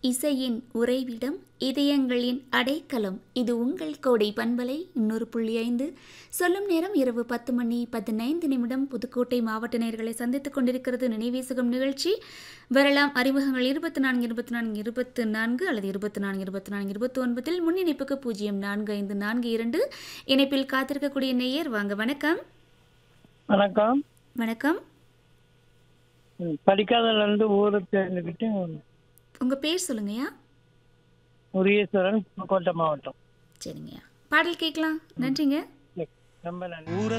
இசையின் உறைவிடம் இதயங்களின் அடைக்கலம் இது உங்கள் கோடை பண்பலை இன்னொரு புள்ளி ஐந்து சொல்லும் நேரம் இரவு பத்து மணி பதினைந்து நிமிடம் புதுக்கோட்டை மாவட்ட நேர்களை சந்தித்துக் கொண்டிருக்கிறது நினைவேசுகம் நிகழ்ச்சி வரலாம் அறிமுகங்கள் இருபத்தி நான்கு இருபத்தி நான்கு இருபத்தி நான்கு அல்லது இருபத்தி நான்கு இருபத்தி நான்கு இருபத்தி ஒன்பதில் முன் இணைப்புக்கு பூஜ்ஜியம் நான்கு ஐந்து நான்கு இரண்டு இணைப்பில் காத்திருக்கக்கூடிய நேயர் வாங்க வணக்கம் வணக்கம் வணக்கம் ம், படிக்காததுல இருந்து ஊரை தேர்ந்துக்கிட்டு உங்கள் பேர் சொல்லுங்கய்யா முருகேஸ்வரன் புதுக்கோட்டை மாவட்டம் சரிங்கய்யா பாடல் கேட்கலாம் நன்றிங்க ரொம்ப நன்றி